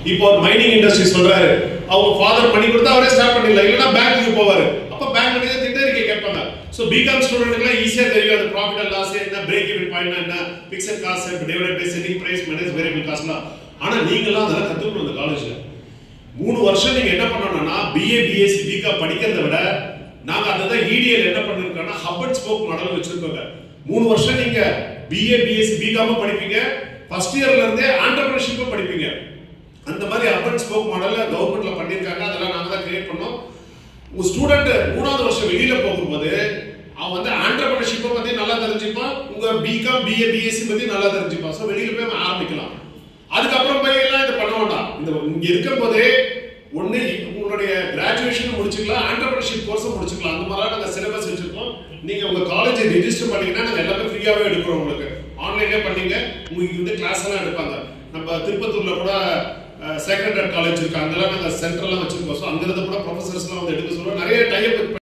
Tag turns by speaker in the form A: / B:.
A: இப்போ ஒரு mining industry சொல்றாரு அவங்க ஃபாதர் பண்ணி கொடுத்தா அவரே ஸ்டார்ட் பண்ணிடலாம் இல்லைன்னா பேங்க்குக்கு போவாரு அப்ப பேங்க் நீங்க திட்டறிக்கை கேட்பாங்க ஸோ பிகாம் ஸ்டூடெண்ட்க்குலாம் ஈஸியா தெரியும் அது ப்ராஃபிட் அண்ட் லாஸ் என்ன பிரேக் இவன் பாயிண்ட் என்ன fixed cost divide by selling price minus variable காஸ்ட்லாம் ஆனா நீங்களாம் அதெல்லாம் கத்துக்கணும் அந்த காலேஜ்ல மூணு வருஷம் நீங்க என்ன பண்ணணும்னா பிஏ பிஎஸ்சி பிகா படிக்கிறத விட நாங்க அதுதான் இடிஎல் என்ன பண்ணிருக்கோம்னா ஹப் அண்ட் ஸ்போக் மாடல் வச்சிருக்கோங்க மூணு வருஷம் நீங்க பிஏ பிஎஸ்சி பிகாம படிப்பீங்க ஃபர்ஸ்ட் இயர்ல இருந்தே ஆண்டர்பிரினர்ஷிப்பும் படிப்பீங்க அந்த மாதிரி ஹப் அண்ட் ஸ்போக் மாடல்ல கவர்மெண்ட்ல பண்ணிருக்காங்க அதெல்லாம் நாங்க தான் கிரியேட் பண்ணோம் உங்க ஸ்டூடெண்ட் மூணாவது வருஷம் வெளியில போகும்போது அவன் வந்து ஆண்டர்பிரினர்ஷிப்பை பத்தி நல்லா தெரிஞ்சுப்பான் உங்க பிகாம் பிஏ பிஎஸ்சி பத்தி நல்லா தெரிஞ்சுப்பான் ஸோ வெளியில போய் அவன் ஆரம்பிக்கலாம் அதுக்கப்புறம் போய் எல்லாம் இதை பண்ண வேண்டாம் இந்த இங்க இருக்கும் போதே ஒண்ணு உங்களுடைய கிராஜுவேஷன் முடிச்சுக்கலாம் ஆண்டர்பிரினர்ஷிப் கோர்ஸ் முடிச்சுக்கலாம் அந்த மாதிரி நாங்க சிலபஸ் வச்சிருக்கோம் நீங்க உங்க காலேஜ் ரெஜிஸ்டர் பண்ணீங்கன்னா நாங்க எல்லாமே ஃப்ரீயாவே எடுக்கிறோம் உங்களுக்கு ஆன்லைன்லேயே பண்ணீங்க உங்களுக்கு வந்து கிளாஸ் எல்லாம் எடுப்பாங்க நம்ம திருப்பத்தூர்ல கூட சேக்ரட் காலேஜ் இருக்கு அங்கெல்லாம் நாங்க சென்டர்லாம் வச்சிருக்கோம் ஸோ அங்கிருந்து கூட ப்ரொஃபசர்ஸ்லாம் வந்து எடுக்க சொல்லுவோம் நிறைய டைப்